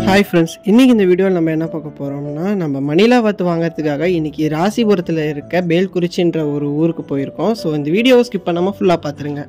hi friends இன்றைக்கி இந்த வீடியோவில் நம்ம என்ன பார்க்க போகிறோம்னா நம்ம மணிலா வாத்து வாங்குறதுக்காக இன்றைக்கி ராசிபுரத்தில் இருக்க பேல்குறிச்சின்ற ஒரு ஊருக்கு போயிருக்கோம் ஸோ இந்த வீடியோவை ஸ்கிப் பண்ணாமல் ஃபுல்லாக பார்த்துருங்க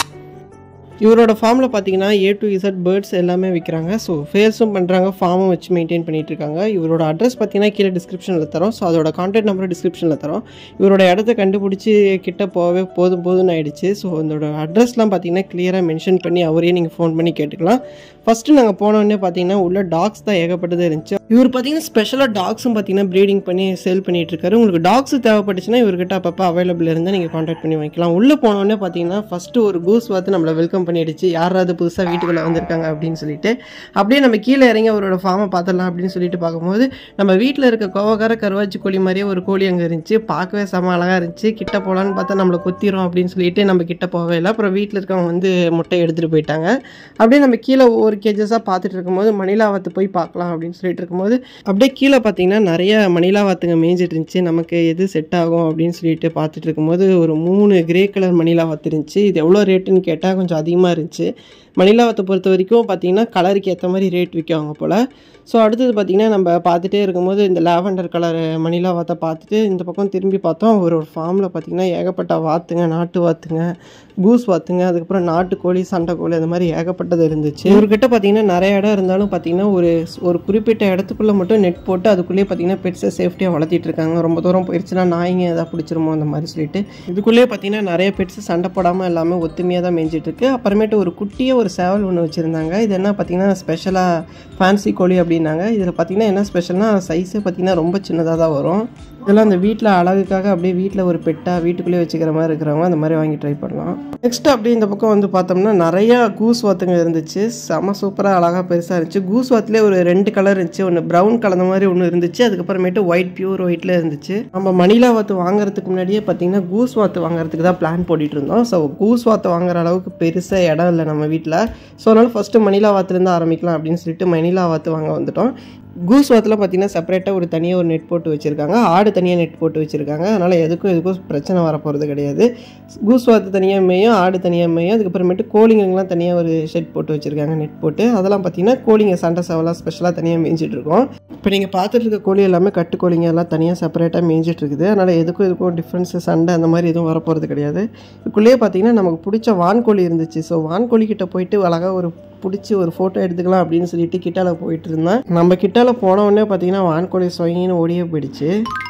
இவரோட ஃபார்மில் பார்த்தீங்கன்னா ஏ டு இசட் பேர்ட்ஸ் எல்லாமே விற்கிறாங்க ஸோ ஃபேல்ஸும் பண்ணுறாங்க ஃபார்மும் வச்சு மெயின்டைன் பண்ணிட்டு இருக்காங்க இவரோட அட்ரஸ் பார்த்தீங்கன்னா கீழே டிஸ்கிரிப்ஷனில் தரோம் ஸோ அதோட கான்டாக்ட் நம்பர் டிஸ்கிரிப்ஷனில் தரோம் இவரோட இடத்த கண்டுபிடிச்சி கிட்ட போகவே போதும் போதும்னு ஆயிடுச்சு ஸோ இதோட அட்ரஸ்லாம் பார்த்தீங்கன்னா கிளியராக மென்ஷன் பண்ணி அவரே நீங்கள் ஃபோன் பண்ணி கேட்டுக்கலாம் ஃபஸ்ட்டு நாங்கள் போனோடனே பார்த்தீங்கன்னா உள்ள டாக்ஸ் தான் ஏகப்பட்டது இருந்துச்சு இவர் பார்த்தீங்கன்னா ஸ்பெஷலாக டாக்ஸும் பார்த்தீங்கன்னா ப்ரீடிங் பண்ணி சேல் பண்ணிட்டு இருக்காரு உங்களுக்கு டாக்ஸ் தேவைப்பட்டுச்சுன்னா இவர்கிட்ட அப்பப்போ அவைலபிள் இருந்தால் நீங்கள் காண்டாக்ட் பண்ணி வாங்கிக்கலாம் உள்ளே போனோடனே பார்த்தீங்கன்னா ஃபஸ்ட்டு ஒரு கூஸ் பார்த்து நம்மளை வெல்கம் பண்ணிடுச்சு யாராவது புதுசாக வீட்டுக்குள்ளே வந்திருக்காங்க அப்படின்னு சொல்லிட்டு அப்படியே நம்ம கீழே இறங்கி அவரோட ஃபார்மை பார்த்துடலாம் அப்படின்னு சொல்லிட்டு பார்க்கும்போது நம்ம வீட்டில் இருக்க கோவக்கார கருவாச்சி கோழி மாதிரியே ஒரு கோழி அங்கே இருந்துச்சு பார்க்கவே செம அழகாக இருந்துச்சு கிட்ட போகலான்னு பார்த்தா நம்மளை கொத்திரும் அப்படின்னு சொல்லிட்டு நம்ம கிட்ட போகவே இல்லை அப்புறம் வீட்டில் இருக்கவங்க வந்து முட்டை எடுத்துகிட்டு போயிட்டாங்க அப்படியே நம்ம கீழே ஒவ்வொரு கேஜஸாக பார்த்துட்டு இருக்கும்போது மணிலாவத்து போய் பார்க்கலாம் அப்படின்னு சொல்லிட்டு இருக்கும்போது அப்படியே கீழே பார்த்தீங்கன்னா நிறைய மணிலாவாத்துங்க மேய்ஞ்சிட்டு இருந்துச்சு நமக்கு எது செட் ஆகும் அப்படின்னு சொல்லிட்டு பார்த்துட்டு இருக்கும்போது ஒரு மூணு கிரே கலர் மணிலாவாத்து இருந்துச்சு இது எவ்வளோ ரேட்டுன்னு கேட்டால் கொஞ்சம் அதிகமாக இருந்துச்சு மணிலாவத்தை பொறுத்த வரைக்கும் பார்த்தீங்கன்னா கலருக்கு ஏற்ற மாதிரி ரேட் விற்குவாங்க போல் ஸோ அடுத்தது பார்த்திங்கன்னா நம்ம பார்த்துட்டே இருக்கும்போது இந்த லாவெண்டர் கலர் மணிலா வாத்தை பார்த்துட்டு இந்த பக்கம் திரும்பி பார்த்தோம் அவரோட ஃபார்மில் பார்த்திங்கன்னா ஏகப்பட்ட வாத்துங்க நாட்டு வாத்துங்க கூஸ் வாத்துங்க அதுக்கப்புறம் நாட்டுக்கோழி சண்டைக்கோழி அந்த மாதிரி ஏகப்பட்டது இருந்துச்சு இவர்கிட்ட பார்த்திங்கன்னா நிறைய இடம் இருந்தாலும் பார்த்திங்கன்னா ஒரு ஒரு குறிப்பிட்ட இடத்துக்குள்ளே மட்டும் நெட் போட்டு அதுக்குள்ளேயே பார்த்திங்கன்னா பெட்ஸை சேஃப்டியாக வளர்த்திட்டு இருக்காங்க ரொம்ப தூரம் போயிடுச்சுன்னா நாய்ங்க எதாவது பிடிச்சிருமோ அந்த மாதிரி சொல்லிட்டு இதுக்குள்ளேயே பார்த்திங்கன்னா நிறைய பெட்ஸ் சண்டை போடாமல் எல்லாமே ஒத்துமையாக தான் மேய்ஞ்சிட்டு இருக்கு அப்புறமேட்டு ஒரு குட்டியாக ஒரு சேவல் ஒன்று வச்சுருந்தாங்க இது என்ன பார்த்திங்கன்னா ஸ்பெஷலாக ஃபேன்சி கோழி அப்படின்னாங்க இதில் பார்த்திங்கன்னா என்ன ஸ்பெஷல்னா சைஸே பார்த்திங்கன்னா ரொம்ப சின்னதாக தான் வரும் இதெல்லாம் அந்த வீட்டில் அழகுக்காக அப்படியே வீட்டில் ஒரு பெட்டாக வீட்டுக்குள்ளேயே வச்சுக்கிற மாதிரி இருக்கிறவங்க அந்த மாதிரி வாங்கி ட்ரை பண்ணலாம் நெக்ஸ்ட் அப்படியே இந்த பக்கம் வந்து பார்த்தோம்னா நிறையா கூஸ் வாத்துங்க இருந்துச்சு செம சூப்பராக அழகாக பெருசாக இருந்துச்சு கூஸ் வாத்துலேயே ஒரு ரெண்டு கலர் இருந்துச்சு ஒன்று ப்ரௌன் கலந்த மாதிரி ஒன்று இருந்துச்சு அதுக்கப்புறமேட்டு ஒயிட் பியூர் ஒயிட்டில் இருந்துச்சு நம்ம மணிலா வாத்து வாங்குறதுக்கு முன்னாடியே பார்த்தீங்கன்னா கூஸ் வாத்து வாங்குறதுக்கு தான் பிளான் போட்டுட்டு இருந்தோம் ஸோ கூஸ் வாத்து வாங்குற அளவுக்கு பெருசாக இடம் இல்லை நம்ம வீட்டில் ஸோ அதனால் ஃபஸ்ட்டு மணிலா வாத்துலேருந்து ஆரம்பிக்கலாம் அப்படின்னு சொல்லிட்டு மணிலா வாத்து வாங்க வந்துட்டோம் கூஸ் வாத்தில் பார்த்தீங்கன்னா செப்பரேட்டாக ஒரு தனியாக ஒரு நெட் போட்டு வச்சுருக்காங்க ஆடு தனியாக நெட் போட்டு வச்சுருக்காங்க அதனால் எதுக்கும் எதுக்கும் பிரச்சனை வரப்போகிறது கிடையாது கூஸ் வாத்து தனியாக மேயும் ஆடு தனியாக மேயும் அதுக்கப்புறமேட்டு கோழிங்கெல்லாம் தனியாக ஒரு ஷெட் போட்டு வச்சுருக்காங்க நெட் போட்டு அதெல்லாம் பார்த்தீங்கன்னா கோழிங்க சண்டை சேவலாம் ஸ்பெஷலாக தனியாக மேய்ஞ்சிட்டு இருக்கோம் இப்போ நீங்கள் பார்த்துட்டு இருக்க கோழி எல்லாமே கட்டு கோழிங்க எல்லாம் தனியாக செப்பரேட்டாக மேய்ஞ்சிட்டு இருக்குது அதனால் எதுக்கும் எதுக்கும் டிஃப்ரென்ஸு சண்டை அந்த மாதிரி எதுவும் வரப்போகிறது கிடையாது இதுக்குள்ளேயே பார்த்தீங்கன்னா நமக்கு பிடிச்ச வான்கோழி இருந்துச்சு ஸோ வான்கோழி கிட்ட போயிட்டு அழகாக ஒரு பிடிச்சி ஒரு ஃபோட்டோ எடுத்துக்கலாம் அப்படின்னு சொல்லிட்டு கிட்டால போயிட்டு இருந்தேன் நம்ம கிட்டால போன உடனே பார்த்தீங்கன்னா வான்கோழி சொயின்னு ஓடியே போயிடுச்சு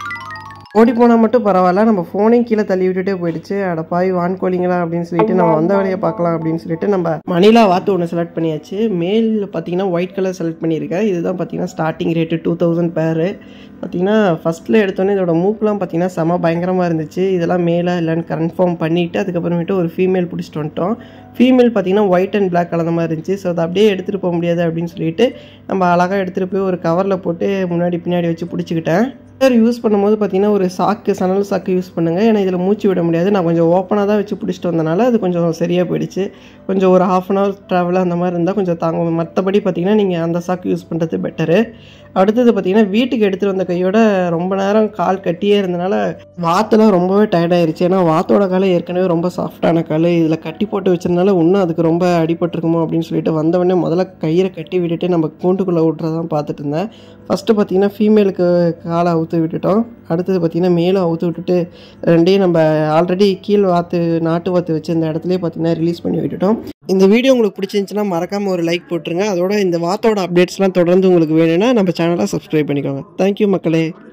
ஓடி போனால் மட்டும் பரவாயில்ல நம்ம ஃபோனையும் கீழே தள்ளி விட்டுட்டே போயிடுச்சு அட பாய் வான்கோழிங்களா அப்படின்னு சொல்லிட்டு நம்ம வந்த வழியை பார்க்கலாம் அப்படின்னு சொல்லிட்டு நம்ம மணிலா வாத்து ஒன்று செலக்ட் பண்ணியாச்சு மேல் பார்த்தீங்கன்னா ஒயிட் கலர் செலக்ட் பண்ணியிருக்கேன் இதுதான் பார்த்தீங்கன்னா ஸ்டார்டிங் ரேட்டு டூ தௌசண்ட் பேரு பார்த்தீங்கன்னா ஃபஸ்ட்டில் எடுத்தோன்னே இதோட மூக்குலாம் பார்த்தீங்கன்னா செம பயங்கரமாக இருந்துச்சு இதெல்லாம் மேலே இல்லைன்னு கன்ஃபார்ம் பண்ணிவிட்டு அதுக்கப்புறமேட்டு ஒரு ஃபீமேல் பிடிச்சிட்டு வந்துட்டோம் ஃபீமேல் பார்த்தீங்கன்னா ஒயிட் அண்ட் பிளாக் கலந்த மாதிரி இருந்துச்சு ஸோ அதை அப்படியே எடுத்துகிட்டு போக முடியாது அப்படின்னு சொல்லிட்டு நம்ம அழகாக எடுத்துகிட்டு போய் ஒரு கவரில் போட்டு முன்னாடி பின்னாடி வச்சு பிடிச்சிக்கிட்டேன் யூஸ் பண்ணும்போது பார்த்தீங்கன்னா ஒரு சாக்கு சணல் சாக்கு யூஸ் பண்ணுங்கள் ஏன்னா இதில் மூச்சு விட முடியாது நான் கொஞ்சம் ஓப்பனாக தான் வச்சு பிடிச்சிட்டு வந்தனால அது கொஞ்சம் சரியாக போயிடுச்சு கொஞ்சம் ஒரு ஹாஃப் அன் ஹவர் ட்ராவல் அந்த மாதிரி இருந்தால் கொஞ்சம் தாங்கும் மற்றபடி பார்த்தீங்கன்னா நீங்கள் அந்த சாக்கு யூஸ் பண்ணுறது பெட்டரு அடுத்தது பார்த்தீங்கன்னா வீட்டுக்கு எடுத்துகிட்டு வந்த கையோட ரொம்ப நேரம் கால் கட்டியே இருந்தனால வாத்தெல்லாம் ரொம்பவே டயர்டாயிருச்சு ஏன்னா வாத்தோட காலை ஏற்கனவே ரொம்ப சாஃப்டான கால் இதில் கட்டி போட்டு வச்சதுனால இன்னும் அதுக்கு ரொம்ப அடிபட்டிருக்குமோ அப்படின்னு சொல்லிட்டு வந்தவொடனே முதல்ல கயிறை கட்டி விட்டுட்டு நம்ம கூண்டுக்குள்ளே விட்றதான் பார்த்துட்டு இருந்தேன் ஃபஸ்ட்டு பார்த்தீங்கன்னா ஃபீமேலுக்கு காலை அவுத்து விட்டுட்டோம் அடுத்தது பார்த்திங்கன்னா மேலும் அவுத்து விட்டுட்டு ரெண்டையும் நம்ம ஆல்ரெடி கீழ் வாத்து நாட்டு வாத்து வச்சு இந்த இடத்துலேயே பார்த்திங்கன்னா ரிலீஸ் பண்ணி விட்டுட்டோம் இந்த வீடியோ உங்களுக்கு பிடிச்சிருந்துச்சுன்னா மறக்காமல் ஒரு லைக் போட்டுருங்க அதோட இந்த வாத்தோட அப்டேட்ஸ்லாம் தொடர்ந்து உங்களுக்கு வேணும்னா நம்ம சேனலை சப்ஸ்கிரைப் பண்ணிக்கோங்க தேங்க்யூ மக்களே